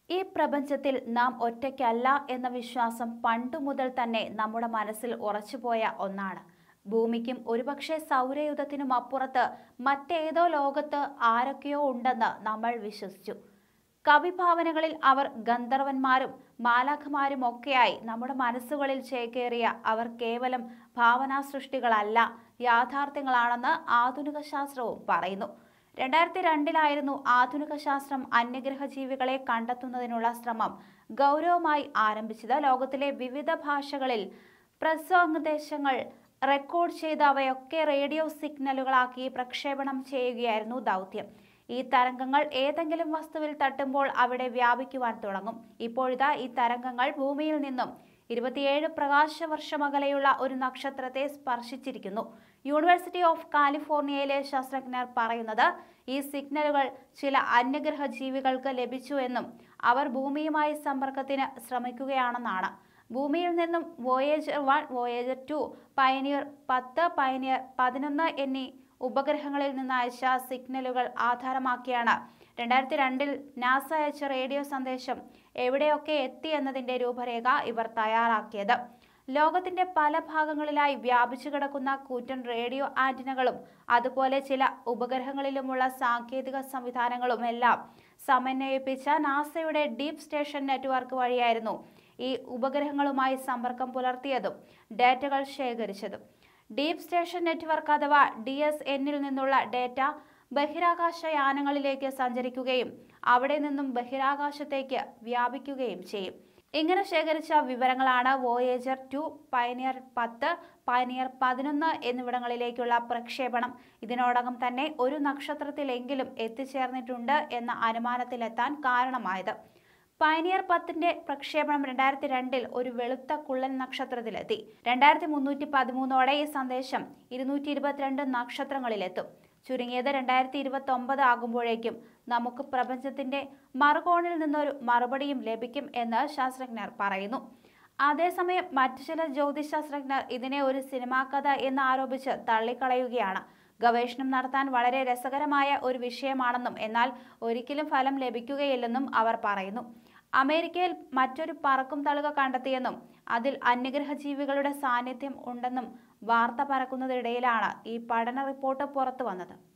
ഈ പ്രപഞ്ചത്തിൽ നാം ഒറ്റയ്ക്കല്ല എന്ന വിശ്വാസം പണ്ടു മുതൽ തന്നെ നമ്മുടെ മനസ്സിൽ ഉറച്ചുപോയ ഒന്നാണ് ഭൂമിക്കും ഒരുപക്ഷെ സൗരയുധത്തിനും അപ്പുറത്ത് മറ്റേതോ ലോകത്ത് ആരൊക്കെയോ ഉണ്ടെന്ന് നമ്മൾ വിശ്വസിച്ചു കവിഭാവനകളിൽ അവർ ഗന്ധർവന്മാരും മാലാഖമാരും ഒക്കെയായി നമ്മുടെ മനസ്സുകളിൽ ചേക്കേറിയ അവർ കേവലം ഭാവനാ സൃഷ്ടികളല്ല യാഥാർത്ഥ്യങ്ങളാണെന്ന് ആധുനിക ശാസ്ത്രവും പറയുന്നു രണ്ടായിരത്തി രണ്ടിലായിരുന്നു ആധുനിക ശാസ്ത്രം അന്യഗ്രഹ ജീവികളെ കണ്ടെത്തുന്നതിനുള്ള ശ്രമം ഗൗരവമായി ആരംഭിച്ചത് ലോകത്തിലെ വിവിധ ഭാഷകളിൽ പ്രസംഗദേശങ്ങൾ റെക്കോർഡ് ചെയ്ത് അവയൊക്കെ റേഡിയോ സിഗ്നലുകളാക്കി പ്രക്ഷേപണം ചെയ്യുകയായിരുന്നു ദൗത്യം ഈ തരംഗങ്ങൾ ഏതെങ്കിലും വസ്തുവിൽ തട്ടുമ്പോൾ അവിടെ വ്യാപിക്കുവാൻ തുടങ്ങും ഇപ്പോഴിതാ ഈ തരംഗങ്ങൾ ഭൂമിയിൽ നിന്നും ഇരുപത്തിയേഴ് പ്രകാശവർഷം അകലെയുള്ള ഒരു നക്ഷത്രത്തെ സ്പർശിച്ചിരിക്കുന്നു യൂണിവേഴ്സിറ്റി ഓഫ് കാലിഫോർണിയയിലെ ശാസ്ത്രജ്ഞർ പറയുന്നത് ഈ സിഗ്നലുകൾ ചില അന്യഗ്രഹ ജീവികൾക്ക് ലഭിച്ചു എന്നും അവർ ഭൂമിയുമായി സമ്പർക്കത്തിന് ശ്രമിക്കുകയാണെന്നാണ് ഭൂമിയിൽ നിന്നും Voyager one Voyager two Pioneer പത്ത് പയനിയർ പതിനൊന്ന് എന്നീ ഉപഗ്രഹങ്ങളിൽ നിന്ന് അയച്ച സിഗ്നലുകൾ ആധാരമാക്കിയാണ് രണ്ടായിരത്തി രണ്ടിൽ നാസ അയച്ച റേഡിയോ സന്ദേശം എവിടെയൊക്കെ എത്തി എന്നതിന്റെ രൂപരേഖ ഇവർ തയ്യാറാക്കിയത് ലോകത്തിന്റെ പല ഭാഗങ്ങളിലായി വ്യാപിച്ചു കിടക്കുന്ന കൂറ്റൻ റേഡിയോ ആന്റിനകളും അതുപോലെ ചില ഉപഗ്രഹങ്ങളിലുമുള്ള സാങ്കേതിക സംവിധാനങ്ങളും എല്ലാം സമന്വയിപ്പിച്ച നാസയുടെ ഡീപ് സ്റ്റേഷൻ നെറ്റ്വർക്ക് വഴിയായിരുന്നു ഈ ഉപഗ്രഹങ്ങളുമായി സമ്പർക്കം പുലർത്തിയതും ഡേറ്റകൾ ശേഖരിച്ചതും ഡീപ് സ്റ്റേഷൻ നെറ്റ്വർക്ക് അഥവാ ഡി എസ് എന്നിൽ നിന്നുള്ള ഡേറ്റ ബഹിരാകാശ യാനങ്ങളിലേക്ക് സഞ്ചരിക്കുകയും അവിടെ നിന്നും ബഹിരാകാശത്തേക്ക് വ്യാപിക്കുകയും ചെയ്യും ഇങ്ങനെ ശേഖരിച്ച വിവരങ്ങളാണ് വോയേജർ ടു പയനിയർ പത്ത് പയനിയർ പതിനൊന്ന് എന്നിവിടങ്ങളിലേക്കുള്ള പ്രക്ഷേപണം ഇതിനോടകം തന്നെ ഒരു നക്ഷത്രത്തിലെങ്കിലും എത്തിച്ചേർന്നിട്ടുണ്ട് എന്ന അനുമാനത്തിലെത്താൻ കാരണമായത് പയനിയർ പത്തിന്റെ പ്രക്ഷേപണം രണ്ടായിരത്തി രണ്ടിൽ ഒരു വെളുത്ത കുള്ളൻ നക്ഷത്രത്തിലെത്തി രണ്ടായിരത്തി മുന്നൂറ്റി പതിമൂന്നോടെ ഈ സന്ദേശം ഇരുന്നൂറ്റി ഇരുപത്തിരണ്ട് നക്ഷത്രങ്ങളിലെത്തും ചുരുങ്ങിയത് രണ്ടായിരത്തി ഇരുപത്തി ഒമ്പത് ആകുമ്പോഴേക്കും നമുക്ക് പ്രപഞ്ചത്തിന്റെ മറുകോണിൽ നിന്നൊരു മറുപടിയും ലഭിക്കും എന്ന് ശാസ്ത്രജ്ഞർ പറയുന്നു അതേസമയം മറ്റു ചില ജ്യോതിശാസ്ത്രജ്ഞർ ഇതിനെ ഒരു സിനിമാ കഥ എന്ന് ആരോപിച്ച് തള്ളിക്കളയുകയാണ് ഗവേഷണം നടത്താൻ വളരെ രസകരമായ ഒരു വിഷയമാണെന്നും എന്നാൽ ഒരിക്കലും ഫലം ലഭിക്കുകയില്ലെന്നും അവർ പറയുന്നു അമേരിക്കയിൽ മറ്റൊരു പറക്കും തളുക കണ്ടെത്തിയെന്നും അതിൽ അന്യഗ്രഹ ജീവികളുടെ സാന്നിധ്യം ഉണ്ടെന്നും വാർത്ത പരക്കുന്നതിനിടയിലാണ് ഈ പഠന റിപ്പോർട്ട് പുറത്തു വന്നത്